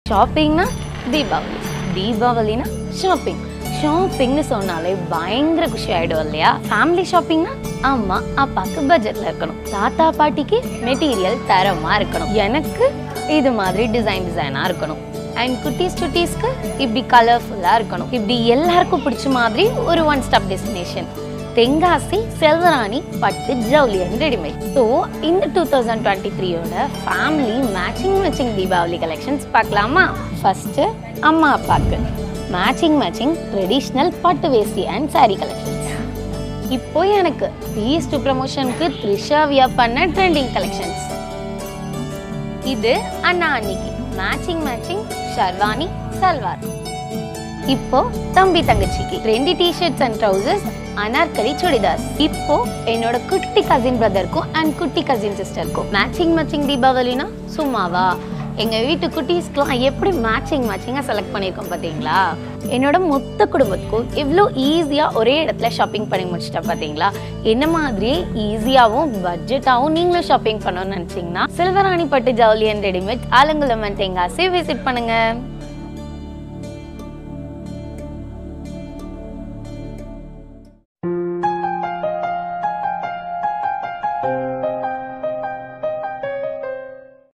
ஷாப்பிங்னா Deepavali தீபாவளினா shopping ஷாப்பிங்னு சொன்னாலே பயங்கர குஷி ஆயிடும் இல்லையா ஃபேமிலி ஷாப்பிங்னா அம்மா அப்பாக்கு பட்ஜெட்ல இருக்கணும் தாத்தா பாட்டிக்கு மெட்டீரியல் தரமா இருக்கணும் எனக்கு இது மாதிரி டிசைன் டிசைனா இருக்கணும் அண்ட் குட்டீஸ் சுட்டீஸ்க்கு இப்படி கலர்ஃபுல்லா இருக்கணும் இப்படி எல்லாருக்கும் பிடிச்ச மாதிரி ஒரு one stop destination Tenkasi Selvarani Pattu Javuli and readymade so இந்த டூ தௌசண்ட் டுவெண்ட்டி த்ரீயோட family matching matching Deepavali collections பார்க்கலாமா ஃபர்ஸ்ட் அம்மா அப்பாக்கு மேட்சிங் மேட்சிங் ட்ரெடிஷ்னல் பட்டு வேஷ்டி அண்ட் saree கலெக்ஷன்ஸ் இப்போ எனக்கு பீஸ் டு ப்ரமோஷனுக்கு த்ரிஷா வியா பண்ண ட்ரெண்டிங் கலெக்ஷன்ஸ் இது அண்ணா அன்னிக்கு மேட்சிங் மேட்சிங் ஷர்வானி சல்வார் இப்போ தம்பி தங்கச்சிக்கு ரெண்டு T-shirts and trousers Anarkali churidars இப்போ என்னோட குட்டி கசின் பிரதருக்கும் அண்ட் குட்டி கசின் சிஸ்டருக்கும் மேட்சிங் மேட்சிங் தீபாவளினா சும்மாவா எங்க வீட்டு குட்டீஸ்க்குலாம் எப்படி மேட்சிங் மேட்சிங்காக செலக்ட் பண்ணியிருக்கோம் பார்த்தீங்களா என்னோட மொத்த குடும்பத்துக்கும் இவ்வளோ ஈஸியாக ஒரே இடத்துல ஷாப்பிங் பண்ணி முடிச்சிட்டேன் பார்த்தீங்களா என்ன மாதிரியே ஈஸியாகவும் பட்ஜெட்டாகவும் நீங்களும் ஷாப்பிங் பண்ணணும்னு நினச்சிங்கன்னா Selvarani Pattu Javuli and readymade Alangulam and Tenkasi visit பண்ணுங்க